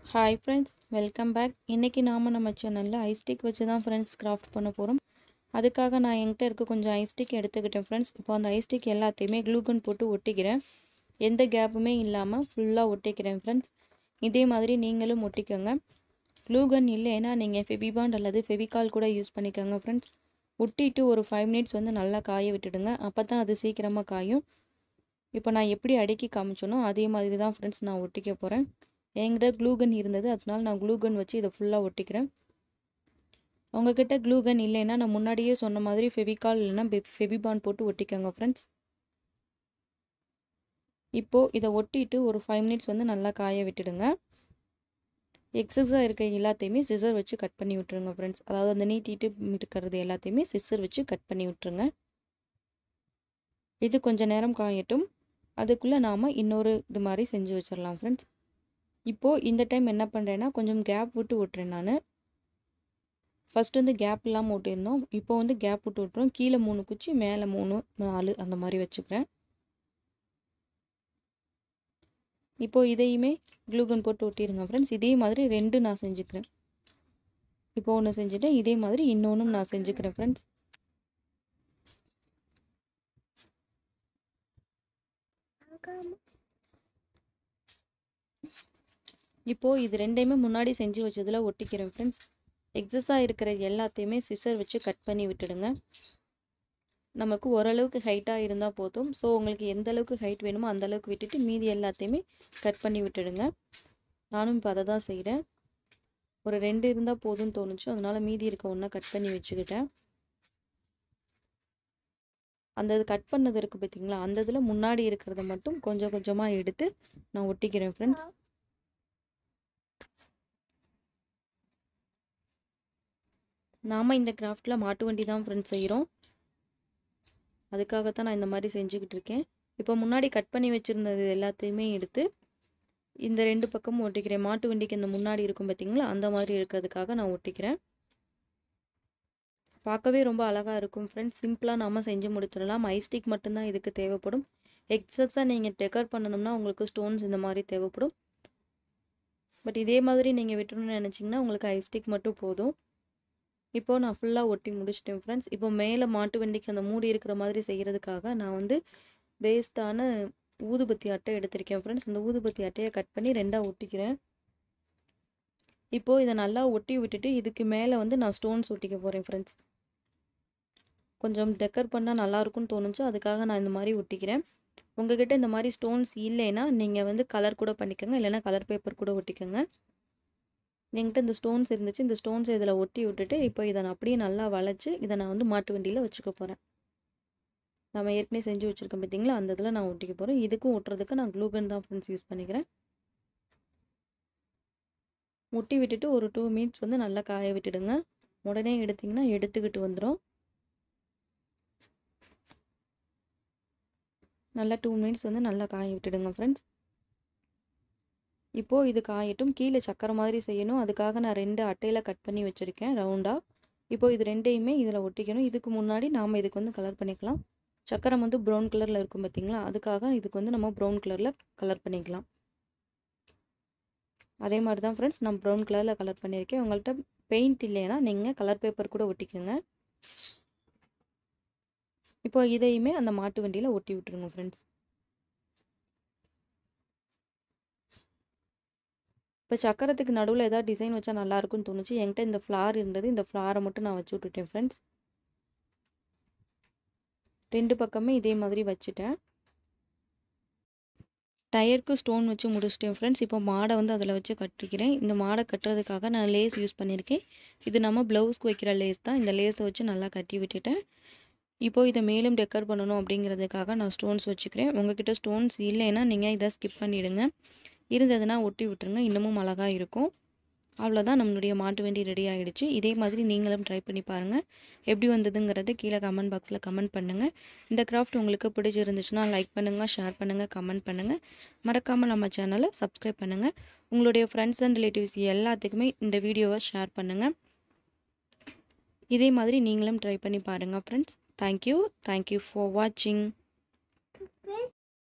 hi friends welcome back இன்றைக்கி நாம் நம்ம சேனலில் ஐஸ்டிக் வச்சு தான் ஃப்ரெண்ட்ஸ் கிராஃப்ட் பண்ண போகிறோம் அதுக்காக நான் என்கிட்ட இருக்க கொஞ்சம் ஐஸ்டிக் எடுத்துக்கிட்டேன் ஃப்ரெண்ட்ஸ் இப்போ அந்த ஐஸ்டிக் எல்லாத்தையுமே க்ளூகன் போட்டு ஒட்டிக்கிறேன் எந்த கேப்புமே இல்லாமல் ஃபுல்லாக ஒட்டிக்கிறேன் ஃப்ரெண்ட்ஸ் இதே மாதிரி நீங்களும் ஒட்டிக்கோங்க க்ளூகன் இல்லைன்னா நீங்கள் ஃபெபிபாண்ட் அல்லது ஃபெவிகால் கூட யூஸ் பண்ணிக்கோங்க ஃப்ரெண்ட்ஸ் ஒட்டிட்டு ஒரு ஃபைவ் மினிட்ஸ் வந்து நல்லா காய விட்டுடுங்க அப்போ தான் அது சீக்கிரமாக காயும் இப்போ நான் எப்படி அடுக்கி காமிச்சோனோ அதே மாதிரி தான் ஃப்ரெண்ட்ஸ் நான் ஒட்டிக்க போகிறேன் என்கிட்ட க்ளூகன் இருந்தது அதனால நான் க்ளூகன் வச்சு இதை ஃபுல்லாக ஒட்டிக்கிறேன் உங்ககிட்ட க்ளூகன் இல்லைன்னா நான் முன்னாடியே சொன்ன மாதிரி ஃபெவிகால் இல்லைன்னா ஃபெபிபான் போட்டு ஒட்டிக்கோங்க ஃப்ரெண்ட்ஸ் இப்போது இதை ஒட்டிட்டு ஒரு ஃபைவ் மினிட்ஸ் வந்து நல்லா காய விட்டுடுங்க எக்ஸஸாக இருக்க எல்லாத்தையுமே சிசர் வச்சு கட் பண்ணி விட்டுருங்க ஃப்ரெண்ட்ஸ் அதாவது அந்த நீட்டிட்டு இருக்கிறது எல்லாத்தையுமே சிசர் வச்சு கட் பண்ணி விட்டுருங்க இது கொஞ்சம் நேரம் காயட்டும் அதுக்குள்ளே நாம் இன்னொரு இது மாதிரி செஞ்சு வச்சிடலாம் ஃப்ரெண்ட்ஸ் இப்போது இந்த டைம் என்ன பண்ணுறேன்னா கொஞ்சம் கேப் விட்டு விட்டுறேன் நான் ஃபஸ்ட்டு வந்து கேப் இல்லாமல் விட்டுருந்தோம் இப்போ வந்து கேப் விட்டு விட்டுறோம் கீழே மூணு குச்சி மேலே மூணு நாலு அந்த மாதிரி வச்சுக்கிறேன் இப்போது இதையுமே க்ளூகன் போட்டு ஒட்டிடுங்க ஃப்ரெண்ட்ஸ் இதே மாதிரி ரெண்டு நான் செஞ்சுக்கிறேன் இப்போ ஒன்று செஞ்சுட்டேன் இதே மாதிரி இன்னொன்றும் நான் செஞ்சுக்கிறேன் ஃப்ரெண்ட்ஸ் இப்போது இது ரெண்டையுமே முன்னாடி செஞ்சு வச்சதில் ஒட்டிக்கிறேன் ஃப்ரெண்ட்ஸ் எக்ஸஸாக இருக்கிற எல்லாத்தையுமே சிசர் வச்சு கட் பண்ணி விட்டுடுங்க நமக்கு ஓரளவுக்கு ஹைட்டாக இருந்தால் போதும் ஸோ உங்களுக்கு எந்த அளவுக்கு ஹைட் வேணுமோ அந்த அளவுக்கு விட்டுட்டு மீதி எல்லாத்தையுமே கட் பண்ணி விட்டுடுங்க நானும் இப்போ அதை தான் செய்கிறேன் ஒரு ரெண்டு இருந்தால் போதும்னு தோணுச்சு அதனால் மீதி இருக்க ஒன்றா கட் பண்ணி வச்சுக்கிட்டேன் அந்த இது கட் பண்ணது இருக்குது பார்த்தீங்களா அந்த இதில் முன்னாடி இருக்கிறத மட்டும் கொஞ்சம் கொஞ்சமாக எடுத்து நான் ஒட்டிக்கிறேன் ஃப்ரெண்ட்ஸ் நாம் இந்த கிராஃப்டில் மாட்டு வண்டி தான் ஃப்ரெண்ட்ஸ் செய்கிறோம் அதுக்காகத்தான் நான் இந்த மாதிரி செஞ்சுக்கிட்டு இருக்கேன் இப்போ முன்னாடி கட் பண்ணி வச்சுருந்தது எல்லாத்தையுமே எடுத்து இந்த ரெண்டு பக்கமும் ஒட்டிக்கிறேன் மாட்டு வண்டிக்கு இந்த முன்னாடி இருக்கும் பார்த்தீங்களா அந்த மாதிரி இருக்கிறதுக்காக நான் ஒட்டிக்கிறேன் பார்க்கவே ரொம்ப அழகாக இருக்கும் ஃப்ரெண்ட்ஸ் சிம்பிளாக நாம் செஞ்சு முடிச்சிடலாம் ஐஸ்டிக் மட்டும்தான் இதுக்கு தேவைப்படும் எக்ஸஸாக நீங்கள் டெக்கர் பண்ணணும்னா உங்களுக்கு ஸ்டோன்ஸ் இந்த மாதிரி தேவைப்படும் பட் இதே மாதிரி நீங்கள் விட்டணும்னு நினச்சிங்கன்னா உங்களுக்கு ஐஸ்டிக் மட்டும் போதும் இப்போது நான் ஃபுல்லாக ஒட்டி முடிச்சிட்டேன் ஃப்ரெண்ட்ஸ் இப்போ மேலே மாட்டு வண்டிக்கு அந்த மூடி இருக்கிற மாதிரி செய்கிறதுக்காக நான் வந்து வேஸ்ட்டான ஊதுபத்தி அட்டை எடுத்திருக்கேன் ஃப்ரெண்ட்ஸ் இந்த ஊதுபத்தி அட்டையை கட் பண்ணி ரெண்டாக ஒட்டிக்கிறேன் இப்போது இதை நல்லா ஒட்டி விட்டுட்டு இதுக்கு மேலே வந்து நான் ஸ்டோன்ஸ் ஒட்டிக்க போகிறேன் ஃப்ரெண்ட்ஸ் கொஞ்சம் டெக்கர் பண்ணால் நல்லாயிருக்கும்னு தோணுச்சு அதுக்காக நான் இந்த மாதிரி ஒட்டிக்கிறேன் உங்ககிட்ட இந்த மாதிரி ஸ்டோன்ஸ் இல்லைன்னா நீங்கள் வந்து கலர் கூட பண்ணிக்கோங்க இல்லைன்னா கலர் பேப்பர் கூட ஒட்டிக்கோங்க என்கிட்ட இந்த ஸ்டோன்ஸ் இருந்துச்சு இந்த ஸ்டோன்ஸ் இதில் ஒட்டி விட்டுட்டு இப்போ இதை நான் அப்படியே நல்லா வளைச்சி இதை நான் வந்து மாட்டு வண்டியில் வச்சுக்க போகிறேன் நம்ம ஏற்கனவே செஞ்சு வச்சுருக்கோம் பார்த்தீங்களா அந்த இதில் நான் ஒட்டிக்க போகிறேன் இதுக்கும் ஒட்டுறதுக்கு நான் க்ளூபன் தான் ஃப்ரெண்ட்ஸ் யூஸ் பண்ணிக்கிறேன் ஒட்டி விட்டுட்டு ஒரு டூ மினிட்ஸ் வந்து நல்லா காய விட்டுடுங்க உடனே எடுத்திங்கன்னா எடுத்துக்கிட்டு வந்துடும் நல்லா டூ மினிட்ஸ் வந்து நல்லா காய விட்டுடுங்க ஃப்ரெண்ட்ஸ் இப்போது இது காயட்டும் கீழே சக்கரை மாதிரி செய்யணும் அதுக்காக நான் ரெண்டு அட்டையில் கட் பண்ணி வச்சுருக்கேன் ரவுண்டாக இப்போது இது ரெண்டையுமே இதில் ஒட்டிக்கணும் இதுக்கு முன்னாடி நாம் இதுக்கு வந்து கலர் பண்ணிக்கலாம் சக்கரம் வந்து ப்ரௌன் கலரில் இருக்கும் பார்த்தீங்களா அதுக்காக இதுக்கு வந்து நம்ம ப்ரௌன் கலரில் கலர் பண்ணிக்கலாம் அதே மாதிரி தான் ஃப்ரெண்ட்ஸ் நான் ப்ரௌன் கலரில் கலர் பண்ணியிருக்கேன் உங்கள்கிட்ட பெயிண்ட் இல்லைன்னா நீங்கள் கலர் பேப்பர் கூட ஒட்டிக்கோங்க இப்போ இதையுமே அந்த மாட்டு வண்டியில் ஒட்டி விட்டுருங்க ஃப்ரெண்ட்ஸ் இப்போ சக்கரத்துக்கு நடுவில் ஏதாவது டிசைன் வச்சா நல்லாயிருக்கும்னு தோணுச்சு என்கிட்ட இந்த ஃப்ளார் இருந்தது இந்த ஃப்ளாரை மட்டும் நான் வச்சு விட்டுட்டேன் ஃப்ரெண்ட்ஸ் ரெண்டு பக்கமே இதே மாதிரி வச்சுட்டேன் டயருக்கு ஸ்டோன் வச்சு முடிச்சிட்டேன் ஃப்ரெண்ட்ஸ் இப்போ மாடை வந்து அதில் வச்சு கட்டிக்கிறேன் இந்த மாடை கட்டுறதுக்காக நான் லேஸ் யூஸ் பண்ணியிருக்கேன் இது நம்ம ப்ளவுஸ்க்கு வைக்கிற லேஸ் தான் இந்த லேஸை வச்சு நல்லா கட்டி விட்டுட்டேன் இப்போது இதை மேலும் டெக்கர் பண்ணணும் அப்படிங்கிறதுக்காக நான் ஸ்டோன்ஸ் வச்சுக்கிறேன் உங்ககிட்ட ஸ்டோன்ஸ் இல்லைன்னா நீங்கள் இதை ஸ்கிப் பண்ணிவிடுங்க இருந்ததுன்னா ஒட்டி விட்டுருங்க இன்னமும் அழகாக இருக்கும் அவ்வளோதான் நம்மளுடைய மாட்டு வண்டி ரெடி ஆகிடுச்சு இதே மாதிரி நீங்களும் ட்ரை பண்ணி பாருங்கள் எப்படி வந்ததுங்கிறத கீழே கமெண்ட் பாக்ஸில் கமெண்ட் பண்ணுங்கள் இந்த கிராஃப்ட் உங்களுக்கு பிடிச்சிருந்துச்சுன்னா லைக் பண்ணுங்கள் ஷேர் பண்ணுங்கள் கமெண்ட் பண்ணுங்கள் மறக்காமல் நம்ம சேனலை சப்ஸ்கிரைப் பண்ணுங்கள் உங்களுடைய ஃப்ரெண்ட்ஸ் அண்ட் ரிலேட்டிவ்ஸ் எல்லாத்துக்குமே இந்த வீடியோவை ஷேர் பண்ணுங்கள் இதே மாதிரி நீங்களும் ட்ரை பண்ணி பாருங்கள் ஃப்ரெண்ட்ஸ் தேங்க்யூ தேங்க்யூ ஃபார் வாட்சிங்